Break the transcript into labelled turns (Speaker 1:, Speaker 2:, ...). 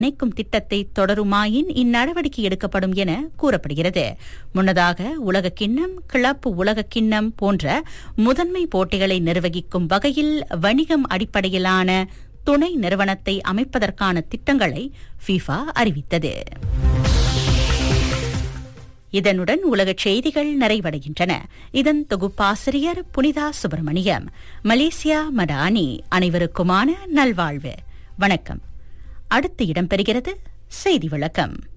Speaker 1: இணைக்கும் திட்டத்தை தொடருமாயின் இந்நடவடிக்கை எடுக்கப்படும் என கூறப்படுகிறது முன்னதாக உலக கிண்ணம் கிளப்பு உலக கிண்ணம் போன்ற முதன்மை போட்டிகளை நிர்வகிக்கும் வகையில் வணிகம் அடிப்படையிலான துணை நிறுவனத்தை அமைப்பதற்கான திட்டங்களை ஃபீஃபா அறிவித்தது இதனுடன் உலகச் செய்திகள் நிறைவடைகின்றன இதன் தொகுப்பாசிரியர் புனிதா சுப்பிரமணியம் மலேசியா மடானி அனைவருக்குமான நல்வாழ்வு வணக்கம் அடுத்து இடம்பெறுகிறது செய்தி விளக்கம்